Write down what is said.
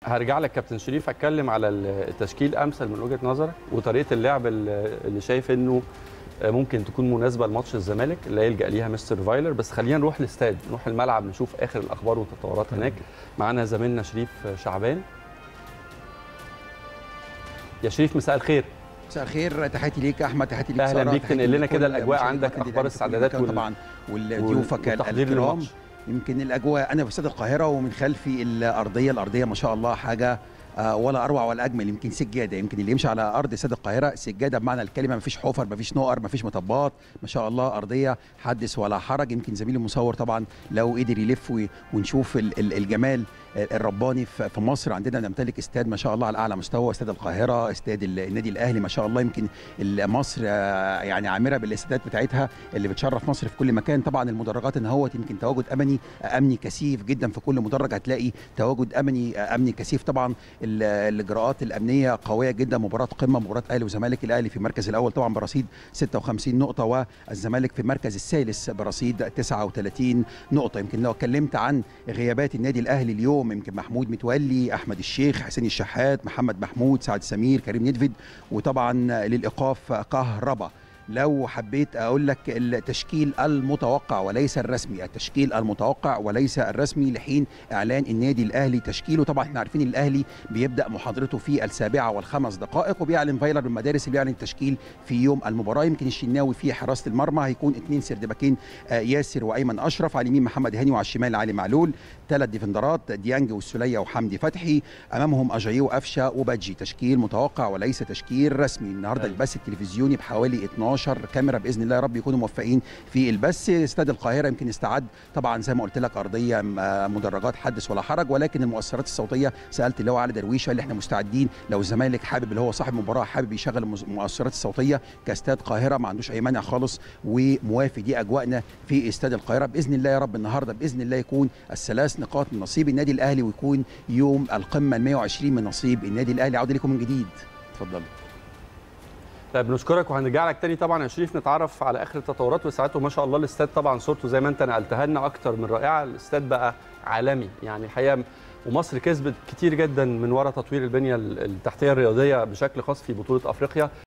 هرجع لك كابتن شريف اتكلم على التشكيل امثل من وجهه نظرك وطريقه اللعب اللي شايف انه ممكن تكون مناسبه لماتش الزمالك اللي يلجا ليها مستر فايلر بس خلينا نروح الاستاد نروح الملعب نشوف اخر الاخبار والتطورات هناك معانا زميلنا شريف شعبان يا شريف مساء الخير مساء الخير تحياتي ليك احمد تحياتي ليك اهلا بيك تنقل لنا كده الاجواء عندك اخبار السعادات وال... طبعا والضيوفك الكرام يمكن الاجواء انا في استاد القاهره ومن خلفي الارضيه الارضيه ما شاء الله حاجه ولا اروع ولا اجمل يمكن سجاده يمكن اللي يمشي على ارض استاد القاهره سجاده بمعنى الكلمه ما فيش حفر ما فيش نقر ما فيش مطبات ما شاء الله ارضيه حدث ولا حرج يمكن زميلي المصور طبعا لو قدر يلف ونشوف الجمال الرباني في مصر عندنا نمتلك استاد ما شاء الله على اعلى مستوى استاد القاهره استاد النادي الاهلي ما شاء الله يمكن مصر يعني عامره بالاستادات بتاعتها اللي بتشرف مصر في كل مكان طبعا المدرجات ان هو يمكن تواجد امني امني كثيف جدا في كل مدرج هتلاقي تواجد امني امني كثيف طبعا الاجراءات الامنيه قويه جدا مباراه قمه مباراه اهلي وزمالك الاهلي في المركز الاول طبعا برصيد 56 نقطه والزمالك في المركز الثالث برصيد 39 نقطه يمكن لو اتكلمت عن غيابات النادي الاهلي اليوم يمكن محمود متولي احمد الشيخ حسين الشحات محمد محمود سعد سمير كريم ندفد وطبعا للايقاف كهربا لو حبيت اقول لك التشكيل المتوقع وليس الرسمي التشكيل المتوقع وليس الرسمي لحين اعلان النادي الاهلي تشكيله طبعا احنا عارفين الاهلي بيبدا محاضرته في السابعه والخمس دقائق وبيعلن فايلر بالمدارس اللي بيعلن التشكيل في يوم المباراه يمكن الشناوي في حراسه المرمى هيكون اثنين سردباكين ياسر وايمن اشرف على اليمين محمد هاني وعلى الشمال علي معلول ثلاث ديفندرات ديانج والسليه وحمدي فتحي امامهم اجايو وقفشه وباجي تشكيل متوقع وليس تشكيل رسمي النهارده البث التلفزيوني بحوالي 12 12 كاميرا باذن الله يا رب يكونوا موفقين في البث استاد القاهره يمكن استعد طبعا زي ما قلت لك ارضيه مدرجات حدث ولا حرج ولكن المؤثرات الصوتيه سالت اللي هو علي درويشه اللي احنا مستعدين لو الزمالك حابب اللي هو صاحب المباراه حابب يشغل المؤثرات الصوتيه كاستاد قاهره ما عندوش اي مانع خالص وموافق دي اجواءنا في استاد القاهره باذن الله يا رب النهارده باذن الله يكون الثلاث نقاط من نصيب النادي الاهلي ويكون يوم القمه ال 120 من نصيب النادي الاهلي عوده لكم من جديد اتفضلوا طيب بنشكرك وهنرجع لك تاني طبعا يا شريف نتعرف على اخر التطورات وساعته ما شاء الله الاستاد طبعا صورته زي ما انت نقلتها لنا اكتر من رائعه الاستاد بقى عالمي يعني الحقيقه ومصر كسبت كتير جدا من وراء تطوير البنيه التحتيه الرياضيه بشكل خاص في بطوله افريقيا